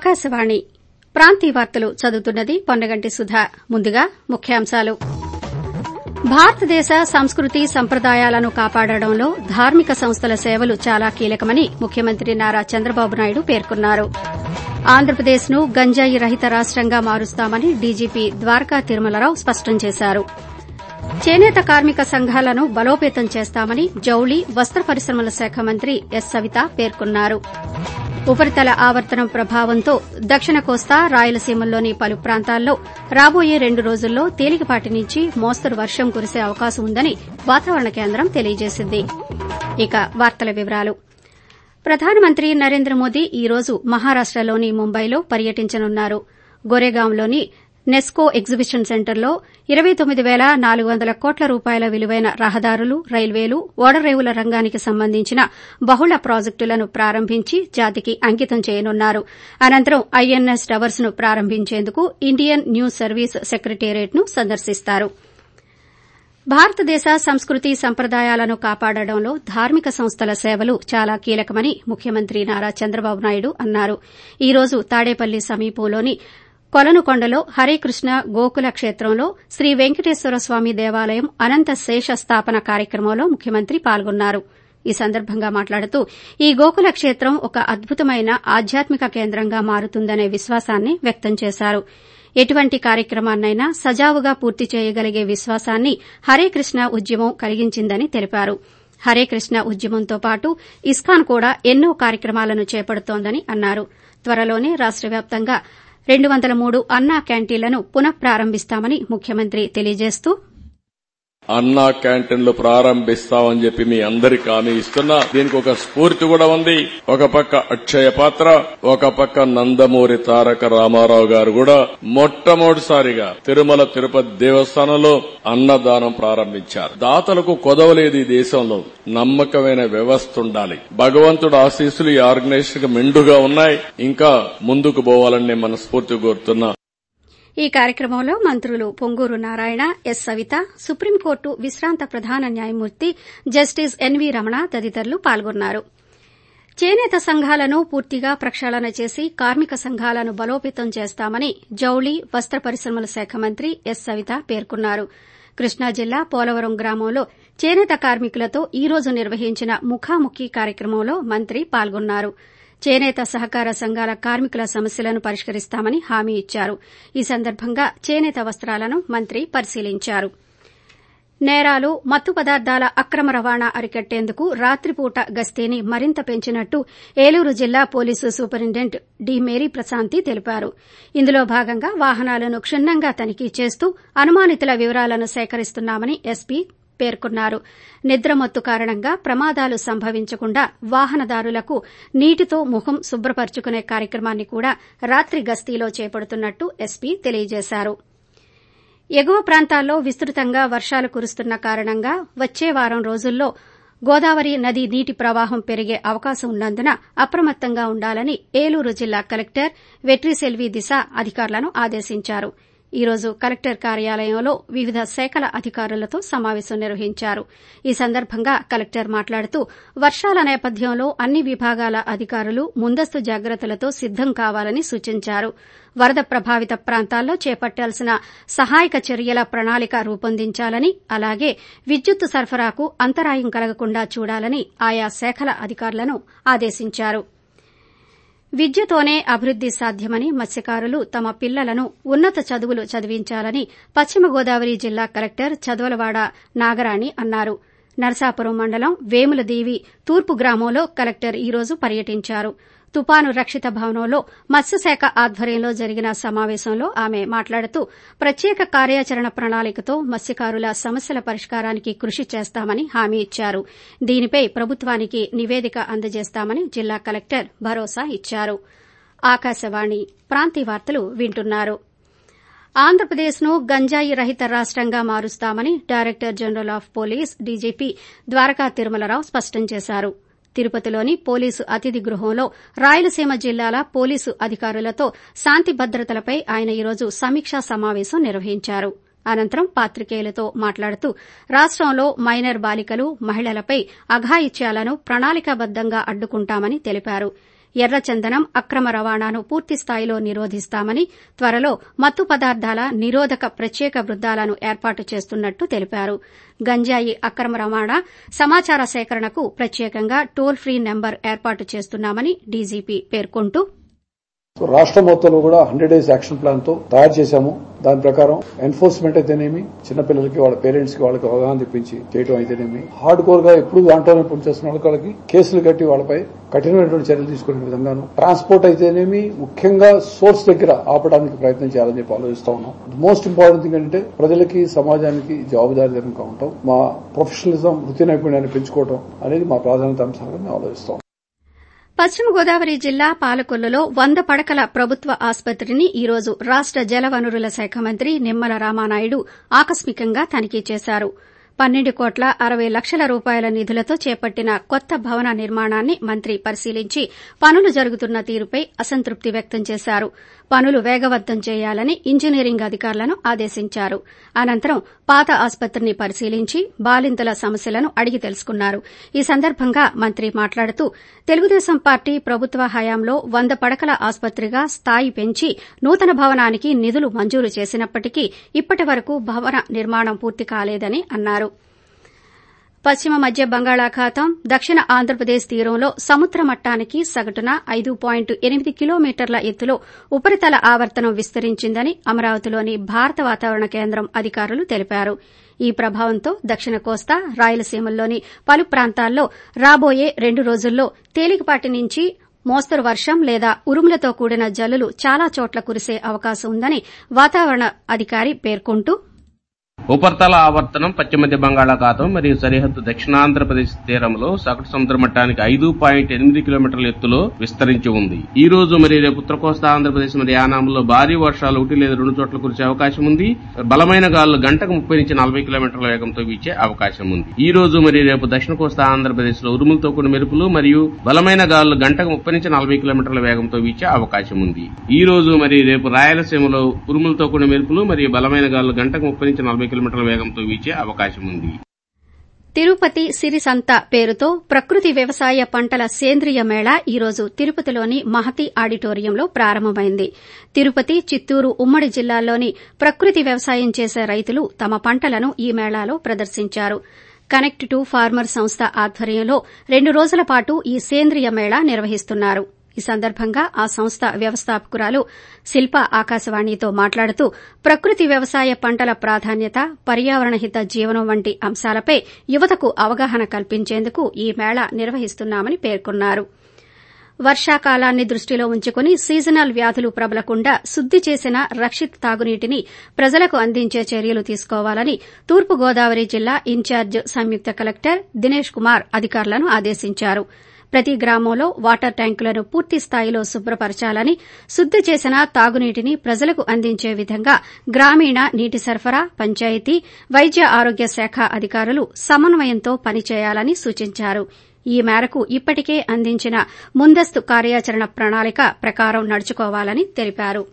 ఆకాశవాణి ప్రాంతీయ వార్తలు చదువుతున్నది పొన్నగంటి సుధా ముందుగా ముఖ్యాంశాలు భారతదేశ సంస్కృతి సంప్రదాయాలను కాపాడడంలో ధార్మిక సంస్థల సేవలు చాలా కీలకమని ముఖ్యమంత్రి నారా చంద్రబాబు నాయుడు పేర్కొన్నారు ఆంధ్రప్రదేశ్ ను గంజాయి రహిత రాష్టంగా మారుస్తామని డీజీపీ ద్వారకా తిరుమలరావు స్పష్టం చేశారు చేనేత కార్మిక సంఘాలను బలోపేతం చేస్తామని జౌళి వస్త్ర పరిశ్రమల శాఖ మంత్రి ఎస్ సవిత పేర్కొన్నారు ఉపరితల ఆవర్తనం ప్రభావంతో దక్షిణ కోస్తా రాయలసీమల్లోని పలు ప్రాంతాల్లో రాబోయే రెండు రోజుల్లో తేలికపాటి నుంచి మోస్తరు వర్షం కురిసే అవకాశం ఉందని వాతావరణ కేంద్రం తెలియజేసింది ఇక వార్తల వివరాలు ప్రధానమంత్రి నరేంద్ర మోదీ ఈ రోజు మహారాష్టలోని ముంబైలో పర్యటించనున్నారు గోరేగాంలోని నెస్కో ఎగ్జిబిషన్ సెంటర్లో ఇరవై తొమ్మిది పేల నాలుగు వందల కోట్ల రూపాయల విలువైన రహదారులు రైల్వేలు ఓడరేవుల రంగానికి సంబంధించిన బహుళ ప్రాజెక్టులను ప్రారంభించి జాతికి అంకితం చేయనున్నారు అనంతరం ఐఎన్ఎస్ టవర్స్ ను ప్రారంభించేందుకు ఇండియన్ న్యూస్ సర్వీస్ సెక్రటేరియట్ ను సందర్శిస్తారు భారతదేశ సంస్కృతి సంప్రదాయాలను కాపాడడంలో ధార్మిక సంస్థల సేవలు చాలా కీలకమని ముఖ్యమంత్రి నారా చంద్రబాబు నాయుడు అన్నారు ఈ రోజు తాడేపల్లి సమీపంలోని కొలనుకొండలో హరేకృష్ణ గోకుల క్షేత్రంలో శ్రీ వెంకటేశ్వర స్వామి దేవాలయం అనంత శేష స్థాపన కార్యక్రమంలో ముఖ్యమంత్రి పాల్గొన్నారు ఈ సందర్భంగా మాట్లాడుతూ ఈ గోకుల క్షేత్రం ఒక అద్భుతమైన ఆధ్యాత్మిక కేంద్రంగా మారుతుందనే విశ్వాసాన్ని వ్యక్తం చేశారు ఎటువంటి కార్యక్రమాన్నైనా సజావుగా పూర్తి చేయగలిగే విశ్వాసాన్ని హరేకృష్ణ ఉద్యమం కలిగించిందని తెలిపారు హరేకృష్ణ ఉద్యమంతో పాటు ఇస్కాన్ కూడా ఎన్నో కార్యక్రమాలను చేపడుతోందని అన్నారు త్వరలోనే రాష్ట వ్యాప్తంగా రెండు వందల మూడు అన్నా క్యాంటీన్లను పునః ప్రారంభిస్తామని ముఖ్యమంత్రి తెలియజేస్తూ అన్నా క్యాంటీన్లు ప్రారంభిస్తామని చెప్పి మీ అందరికి హామీ ఇస్తున్నా దీనికి ఒక స్ఫూర్తి కూడా ఉంది ఒక పక్క అక్షయ పాత్ర ఒక పక్క నందమూరి తారక రామారావు గారు కూడా మొట్టమొదటిసారిగా తిరుమల తిరుపతి దేవస్థానంలో అన్నదానం ప్రారంభించారు దాతలకు కొదవలేదు ఈ దేశంలో నమ్మకమైన వ్యవస్థ ఉండాలి భగవంతుడు ఆశీస్సులు ఈ ఆర్గనైజేషన్ కి మెండుగా ఉన్నాయి ఇంకా ముందుకు పోవాలని నేను మనస్ఫూర్తి కోరుతున్నా ఈ కార్యక్రమంలో మంత్రులు పొంగూరు నారాయణ ఎస్ సవిత సుప్రీంకోర్టు విశ్రాంత ప్రధాన న్యాయమూర్తి జస్టిస్ ఎన్వీ రమణ తదితరులు పాల్గొన్నారు చేనేత సంఘాలను పూర్తిగా ప్రక్షాళన చేసి కార్మిక సంఘాలను బలోపేతం చేస్తామని జౌళి వస్త్ర పరిశ్రమల శాఖ మంత్రి ఎస్ సవిత పేర్కొన్నారు కృష్ణా జిల్లా పోలవరం గ్రామంలో చేనేత కార్మికులతో ఈ రోజు నిర్వహించిన ముఖాముఖి కార్యక్రమంలో మంత్రి పాల్గొన్నారు చేనేత సహకార సంఘాల కార్మికుల సమస్యలను పరిష్కరిస్తామని హామీ ఇచ్చారు ఈ సందర్భంగా చేనేత వస్త్రాలను మంత్రి పరిశీలించారు నేరాలు మత్తు పదార్థాల అక్రమ రవాణా అరికట్టేందుకు రాత్రిపూట గస్తీని మరింత పెంచినట్టు ఏలూరు జిల్లా police superintendent D Mary Prashanthi తెలిపారు ఇందులో భాగంగా వాహనాలను క్షుణ్ణంగా తనిఖీ చేస్తూ అనుమానితుల వివరాలను సేకరిస్తున్నామని ఎస్పీ పేర్కొన్నారు నిద్రమత్తు కారణంగా ప్రమాదాలు సంభవించకుండా వాహనదారులకు నీటితో ముఖం శుభ్రపరుచుకునే కార్యక్రమాన్ని కూడా రాత్రి గస్తీలో చేపడుతున్నట్టు ఎస్పీ తెలియజేశారు ఎగువ ప్రాంతాల్లో విస్తృతంగా వర్షాలు కురుస్తున్న కారణంగా వచ్చే వారం రోజుల్లో గోదావరి నది నీటి ప్రవాహం పెరిగే అవకాశం ఉన్నందున అప్రమత్తంగా ఉండాలని ఏలూరు జిల్లా కలెక్టర్ వెట్రిసెల్వి దిశ అధికారులను ఆదేశించారు ఈ రోజు కలెక్టర్ కార్యాలయంలో వివిధ శాఖల అధికారులతో సమావేశం నిర్వహించారు ఈ సందర్భంగా కలెక్టర్ మాట్లాడుతూ వర్షాల నేపథ్యంలో అన్ని విభాగాల అధికారులు ముందస్తు జాగ్రత్తలతో సిద్దం కావాలని సూచించారు వరద ప్రభావిత ప్రాంతాల్లో చేపట్టాల్సిన సహాయక చర్యల ప్రణాళిక రూపొందించాలని అలాగే విద్యుత్ సరఫరాకు అంతరాయం కలగకుండా చూడాలని ఆయా శాఖల అధికారులను ఆదేశించారు విద్యతోనే అభివృద్ది సాధ్యమని మత్స్యకారులు తమ పిల్లలను ఉన్నత చదువులు చదివించాలని పశ్చిమ గోదావరి జిల్లా కలెక్టర్ చదవలవాడ నాగరాణి అన్నారు నరసాపురం మండలం వేములదేవి తూర్పు గ్రామంలో కలెక్టర్ ఈ రోజు పర్యటించారు తుపాను రక్షిత భవనంలో మత్స్యశాఖ ఆధ్వర్యంలో జరిగిన సమావేశంలో ఆమె మాట్లాడుతూ ప్రత్యేక కార్యాచరణ ప్రణాళికతో మత్స్యకారుల సమస్యల పరిష్కారానికి కృషి చేస్తామని హామీ ఇచ్చారు దీనిపై ప్రభుత్వానికి నివేదిక అందజేస్తామని జిల్లా కలెక్టర్ భరోసా ఇచ్చారు ఆకాశవాణి ప్రాంతీయ వార్తలు వింటున్నారు ఆంధ్రప్రదేశ్ను గంజాయి రహిత రాష్టంగా మారుస్తామని director general of police DGP Dwaraka Tirumala Rao స్పష్టం చేశారు తిరుపతిలోని పోలీసు అతిథి గృహంలో రాయలసీమ జిల్లాల పోలీసు అధికారులతో శాంతి భద్రతలపై ఆయన ఈరోజు సమీక్షా సమావేశం నిర్వహించారు అనంతరం పాత్రికేయులతో మాట్లాడుతూ రాష్టంలో మైనర్ బాలికలు మహిళలపై అఘాయిత్యాలను ప్రణాళికాబద్దంగా అడ్డుకుంటామని తెలిపారు ఎర్రచందనం అక్రమ రవాణాను పూర్తి స్థాయిలో నిరోధిస్తామని త్వరలో మత్తు పదార్థాల నిరోధక ప్రత్యేక బృందాలను ఏర్పాటు చేస్తున్నట్టు తెలిపారు గంజాయి అక్రమ రవాణా సమాచార సేకరణకు ప్రత్యేకంగా టోల్ ఫ్రీ నెంబర్ ఏర్పాటు చేస్తున్నామని డీజీపీ పేర్కొంటూ సో రాష్ట్రం మొత్తంలో కూడా హండ్రెడ్ డేస్ యాక్షన్ ప్లాన్ తో తయారు చేశాము దాని ప్రకారం ఎన్ఫోర్స్మెంట్ అయితేనేమి చిన్నపిల్లలకి వాళ్ళ పేరెంట్స్ కి వాళ్ళకి అవగాహన తెప్పించి చేయడం అయితేనేమి హార్డ్ కోర్ గా ఎప్పుడు దాంట్లోనే పనిచేస్తున్న వాళ్ళకి కేసులు కట్టి వాళ్ళపై కఠినమైనటువంటి చర్యలు తీసుకునే విధంగాను ట్రాన్స్పోర్ట్ అయితేనేమి ముఖ్యంగా సోర్స్ దగ్గర ఆపడానికి ప్రయత్నం చేయాలని చెప్పి ఆలోచిస్తా ఉన్నాం మోస్ట్ ఇంపార్టెంట్ థింగ్ అంటే ప్రజలకి సమాజానికి జవాబుదారీతనంగా ఉండటం మా ప్రొఫెషనలిజం వృత్తి నైపుణ్యాన్ని పెంచుకోవడం అనేది మా ప్రాధాన్యత అంశాలుగా మేము ఆలోచిస్తాం పశ్చిమ గోదావరి జిల్లా పాలకొల్లులో వంద పడకల ప్రభుత్వ ఆసుపత్రిని ఈ రోజు రాష్ట జలవనరుల శాఖ మంత్రి నిమ్మల రామానాయుడు ఆకస్మికంగా తనిఖీ చేశారు పన్నెండు కోట్ల అరవై లక్షల రూపాయల నిధులతో చేపట్టిన కొత్త భవన నిర్మాణాన్ని మంత్రి పరిశీలించి పనులు జరుగుతున్న తీరుపై అసంతృప్తి వ్యక్తం చేశారు పనులు వేగవంతం చేయాలని ఇంజనీరింగ్ అధికారులను ఆదేశించారు అనంతరం పాత ఆసుపత్రిని పరిశీలించి బాలింతల సమస్యలను అడిగి తెలుసుకున్నారు ఈ సందర్భంగా మంత్రి మాట్లాడుతూ తెలుగుదేశం పార్టీ ప్రభుత్వ హయాంలో వంద పడకల ఆసుపత్రిగా స్థాయి పెంచి నూతన భవనానికి నిధులు మంజూరు చేసినప్పటికీ ఇప్పటి వరకు భవన నిర్మాణం పూర్తి కాలేదని అన్నారు పశ్చిమ మధ్య బంగాళాఖాతం దక్షిణ ఆంధ్రప్రదేశ్ తీరంలో సముద్ర మట్టానికి సగటున ఐదు పాయింట్ ఎనిమిది కిలోమీటర్ల ఎత్తులో ఉపరితల ఆవర్తనం విస్తరించిందని అమరావతిలోని భారత వాతావరణ కేంద్రం అధికారులు తెలిపారు ఈ ప్రభావంతో దక్షిణ కోస్తా రాయలసీమల్లోని పలు ప్రాంతాల్లో రాబోయే రెండు రోజుల్లో తేలికపాటి నుంచి మోస్తరు వర్షం లేదా ఉరుములతో కూడిన జల్లులు చాలా చోట్ల కురిసే అవకాశం ఉందని వాతావరణ అధికారి పేర్కొంటూ ఉపరితల ఆవర్తనం పశ్చిమ మధ్య బంగాళాఖాతం మరియు సరిహద్దు దక్షిణాంధ్రప్రదేశ్ తీరంలో సగటు సముద్ర మట్టానికి ఐదు పాయింట్ ఎనిమిది కిలోమీటర్ల ఎత్తులో విస్తరించి ఉంది ఈ రోజు మరియు రేపు ఉత్తర కోస్తా ఆంధ్రప్రదేశ్ మరియు యానాంలో భారీ వర్షాలు ఒకటి లేదా రెండు చోట్ల కురిసే అవకాశం ఉంది బలమైన గాలులు గంటకు ముప్పై నుంచి నలభై కిలోమీటర్ల వేగంతో వీచే అవకాశం ఉంది ఈ రోజు మరియు రేపు దక్షిణ కోస్తా ఆంధ్రప్రదేశ్ లో ఉరుములతో కూడిన మెరుపులు మరియు బలమైన గాలులు గంటకు ముప్పై నుంచి నలభై కిలోమీటర్ల వేగంతో వీచే అవకాశం ఉంది ఈ రోజు మరియు రేపు రాయలసీమలో ఉరుములతో కూడిన మెరుపులు మరియు బలమైన గాలులు గంటకు ముప్పై నుంచి నలభై కిలోమీటర్ల వేగంతో వీచే అవకాశం ఉంది తిరుపతి సిరి సంత పేరుతో ప్రకృతి వ్యవసాయ పంటల సేంద్రియ మేళా ఈ రోజు తిరుపతిలోని మహతి ఆడిటోరియంలో ప్రారంభమైంది తిరుపతి చిత్తూరు ఉమ్మడి జిల్లాల్లోని ప్రకృతి వ్యవసాయం చేసే రైతులు తమ పంటలను ఈ మేళాలో ప్రదర్శించారు కనెక్ట్ టు ఫార్మర్ సంస్థ ఆధ్వర్యంలో రెండు రోజుల పాటు ఈ సేంద్రియ మేళా నిర్వహిస్తున్నారు ఈ సందర్భంగా ఆ సంస్థ వ్యవస్థాపకురాలు శిల్ప ఆకాశవాణితో మాట్లాడుతూ ప్రకృతి వ్యవసాయ పంటల ప్రాధాన్యత పర్యావరణ హిత జీవనం వంటి అంశాలపై యువతకు అవగాహన కల్పించేందుకు ఈ మేళా నిర్వహిస్తున్నామని పేర్కొన్నారు వర్షాకాలాన్ని దృష్టిలో ఉంచుకుని సీజనల్ వ్యాధులు ప్రబలకుండా శుద్ది చేసిన రక్షిత్ తాగునీటిని ప్రజలకు అందించే చర్యలు తీసుకోవాలని తూర్పుగోదావరి జిల్లా ఇన్ఛార్జ్ సంయుక్త కలెక్టర్ దినేష్ కుమార్ అధికారులను ఆదేశించారు ప్రతి గ్రామంలో వాటర్ ట్యాంకులను పూర్తి స్థాయిలో శుభ్రపరచాలని శుద్ది చేసిన తాగునీటిని ప్రజలకు అందించే విధంగా గ్రామీణ నీటి సరఫరా పంచాయతీ వైద్య ఆరోగ్య శాఖ అధికారులు సమన్వయంతో పనిచేయాలని సూచించారు ఈ మేరకు ఇప్పటికే అందించిన ముందస్తు కార్యాచరణ ప్రణాళిక ప్రకారం నడుచుకోవాలని తెలిపారు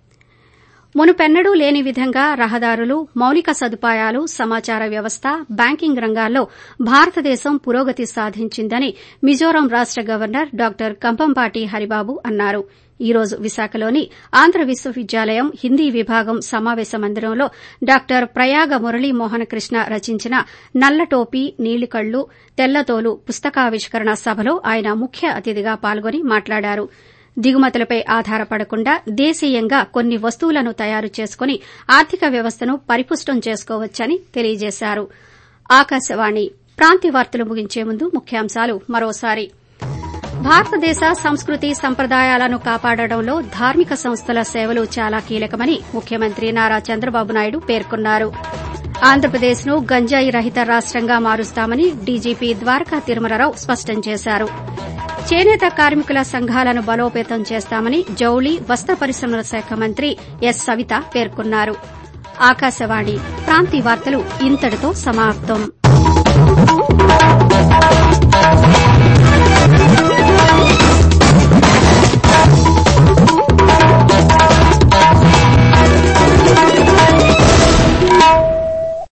మునుపెన్నడూ లేని విధంగా రహదారులు మౌలిక సదుపాయాలు సమాచార వ్యవస్థ బ్యాంకింగ్ రంగాల్లో భారతదేశం పురోగతి సాధించిందని మిజోరాం రాష్ట గవర్నర్ డాక్టర్ కంభంపాటి హరిబాబు అన్నారు ఈ రోజు విశాఖలోని ఆంధ్ర విశ్వవిద్యాలయం హిందీ విభాగం సమావేశ మందిరంలో డాక్టర్ ప్రయాగ మురళీమోహన కృష్ణ రచించిన నల్లటోపీ నీలికళ్లు తెల్లతోలు పుస్తకావిష్కరణ సభలో ఆయన ముఖ్య అతిథిగా పాల్గొని మాట్లాడారు దిగుమతులపై ఆధారపడకుండా దేశీయంగా కొన్ని వస్తువులను తయారు చేసుకుని ఆర్థిక వ్యవస్థను పరిపుష్టం చేసుకోవచ్చని తెలియజేశారు ఆకాశవాణి ప్రాంతీయ వార్తలు ముగించే ముందు ముఖ్యాంశాలు మరోసారి భారతదేశ సంస్కృతి సంప్రదాయాలను కాపాడడంలో ధార్మిక సంస్థల సేవలు చాలా కీలకమని ముఖ్యమంత్రి నారా చంద్రబాబు నాయుడు పేర్కొన్నారు ఆంధ్రప్రదేశ్ను గంజాయి రహిత రాష్టంగా మారుస్తామని డీజీపీ ద్వారకా తిరుమలరావు స్పష్టం చేశారు చేనేత కార్మికుల సంఘాలను బలోపేతం చేస్తామని జౌళి వస్త్ర పరిశ్రమల శాఖ మంత్రి ఎస్ సవిత పేర్కొన్నారు ఆకాశవాణి ప్రాంతీయ వార్తలు ఇంతటితో సమాప్తం